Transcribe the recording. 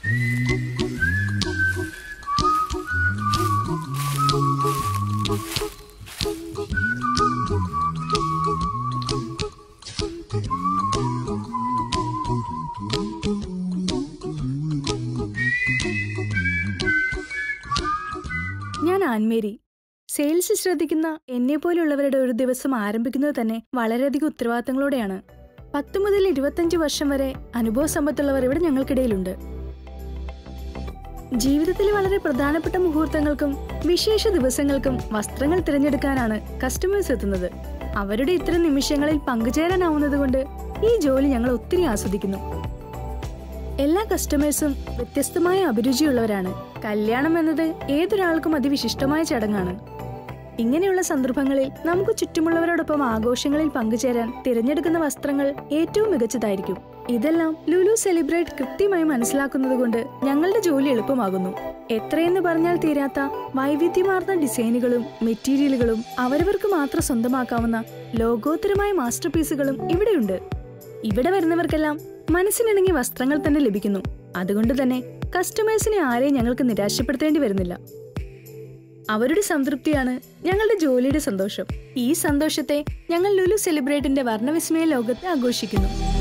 ഞാൻ ആൻമേരി സെയിൽസ് ശ്രദ്ധിക്കുന്ന എന്നെ പോലുള്ളവരുടെ ഒരു ദിവസം ആരംഭിക്കുന്നത് തന്നെ വളരെയധികം ഉത്തരവാദിത്തങ്ങളോടെയാണ് പത്ത് മുതൽ ഇരുപത്തഞ്ച് വർഷം വരെ അനുഭവ സമ്പത്തുള്ളവർ ഇവിടെ ഞങ്ങൾക്കിടയിലുണ്ട് ജീവിതത്തിലെ വളരെ പ്രധാനപ്പെട്ട മുഹൂർത്തങ്ങൾക്കും വിശേഷ ദിവസങ്ങൾക്കും വസ്ത്രങ്ങൾ തിരഞ്ഞെടുക്കാനാണ് കസ്റ്റമേഴ്സ് എത്തുന്നത് അവരുടെ ഇത്തരം നിമിഷങ്ങളിൽ പങ്കുചേരാനാവുന്നത് കൊണ്ട് ഈ ജോലി ഞങ്ങൾ ഒത്തിരി ആസ്വദിക്കുന്നു എല്ലാ കസ്റ്റമേഴ്സും വ്യത്യസ്തമായ അഭിരുചിയുള്ളവരാണ് കല്യാണം എന്നത് ഏതൊരാൾക്കും അതിവിശിഷ്ടമായ ചടങ്ങാണ് ഇങ്ങനെയുള്ള സന്ദർഭങ്ങളിൽ നമുക്ക് ചുറ്റുമുള്ളവരോടൊപ്പം ആഘോഷങ്ങളിൽ പങ്കുചേരാൻ തിരഞ്ഞെടുക്കുന്ന വസ്ത്രങ്ങൾ ഏറ്റവും മികച്ചതായിരിക്കും ഇതെല്ലാം ലുലു സെലിബ്രേറ്റ് കൃത്യമായി മനസ്സിലാക്കുന്നതുകൊണ്ട് ഞങ്ങളുടെ ജോലി എളുപ്പമാകുന്നു എത്രയെന്ന് പറഞ്ഞാൽ തീരാത്ത വൈവിധ്യമാർന്ന ഡിസൈനുകളും മെറ്റീരിയലുകളും അവരവർക്ക് മാത്രം സ്വന്തമാക്കാവുന്ന ലോകോത്തരമായ മാസ്റ്റർ പീസുകളും ഇവിടെയുണ്ട് ഇവിടെ വരുന്നവർക്കെല്ലാം മനസ്സിനിണങ്ങിയ വസ്ത്രങ്ങൾ തന്നെ ലഭിക്കുന്നു അതുകൊണ്ട് തന്നെ കസ്റ്റമേഴ്സിനെ ആരെയും ഞങ്ങൾക്ക് നിരാശപ്പെടുത്തേണ്ടി വരുന്നില്ല അവരുടെ സംതൃപ്തിയാണ് ഞങ്ങളുടെ ജോലിയുടെ സന്തോഷം ഈ സന്തോഷത്തെ ഞങ്ങൾ ലുലു സെലിബ്രേറ്റിന്റെ വർണ്ണവിസ്മയ ലോകത്തെ ആഘോഷിക്കുന്നു